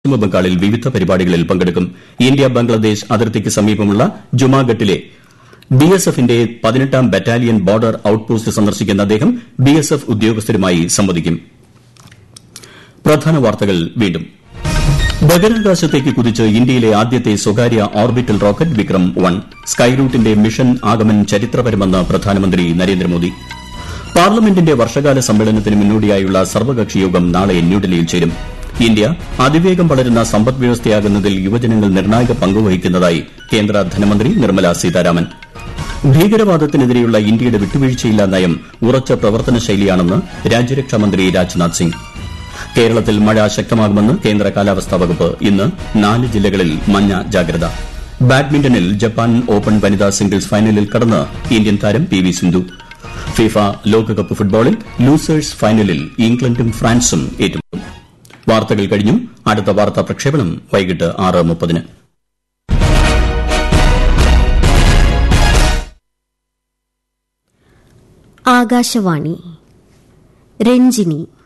പശ്ചിമബംഗാളിൽ വിവിധ പരിപാടികളിൽ പങ്കെടുക്കും ഇന്ത്യ ബംഗ്ലാദേശ് അതിർത്തിക്ക് സമീപമുള്ള ജുമാഗട്ടിലെ ബിഎസ്എഫിന്റെ പതിനെട്ടാം ബറ്റാലിയൻ ബോർഡർ ഔട്ട്പോസ്റ്റ് സന്ദർശിക്കുന്ന അദ്ദേഹം ബിഎസ്എഫ് ഉദ്യോഗസ്ഥരുമായി സംവദിക്കും പ്രധാന വാർത്തകൾ വീണ്ടും ബഹിരാകാശത്തേക്ക് കുതിച്ച് ഇന്ത്യയിലെ ആദ്യത്തെ സ്വകാര്യ ഓർബിറ്റൽ റോക്കറ്റ് വിക്രം വൺ സ്കൈറൂട്ടിന്റെ മിഷൻ ആഗമൻ ചരിത്രപരമെന്ന് പ്രധാനമന്ത്രി നരേന്ദ്രമോദി പാർലമെന്റിന്റെ വർഷകാല സമ്മേളനത്തിന് മുന്നോടിയായുള്ള സർവകക്ഷി യോഗം നാളെ ന്യൂഡൽഹിയിൽ ചേരും ഇന്ത്യ അതിവേഗം വളരുന്ന സമ്പദ് വ്യവസ്ഥയാകുന്നതിൽ യുവജനങ്ങൾ നിർണായക പങ്കുവഹിക്കുന്നതായി കേന്ദ്ര ധനമന്ത്രി നിർമ്മല സീതാരാമൻ ഭീകരവാദത്തിനെതിരെയുള്ള ഇന്ത്യയുടെ വിട്ടുവീഴ്ചയില്ലാ നയം ഉറച്ച പ്രവർത്തന ശൈലിയാണെന്ന് രാജ്യരക്ഷാമന്ത്രി രാജ്നാഥ് സിംഗ് കേരളത്തിൽ മഴ ശക്തമാകുമെന്ന് കേന്ദ്ര കാലാവസ്ഥാ വകുപ്പ് ഇന്ന് നാല് ജില്ലകളിൽ മഞ്ഞ ജാഗ്രത ബാഡ്മിന്റണിൽ ജപ്പാൻ ഓപ്പൺ വനിതാ സിംഗിൾസ് ഫൈനലിൽ കടന്ന് ഇന്ത്യൻ താരം പി വി സിന്ധു ഫിഫ ലോകകപ്പ് ഫുട്ബോളിൽ ലൂസേഴ്സ് ഫൈനലിൽ ഇംഗ്ലണ്ടും ഫ്രാൻസും ഏറ്റുമുട്ടും വാർത്തകൾ കഴിഞ്ഞു അടുത്ത വാർത്താ പ്രക്ഷേപണം വൈകിട്ട് ആറ് മുപ്പതിന് ആകാശവാണി രഞ്ജിനി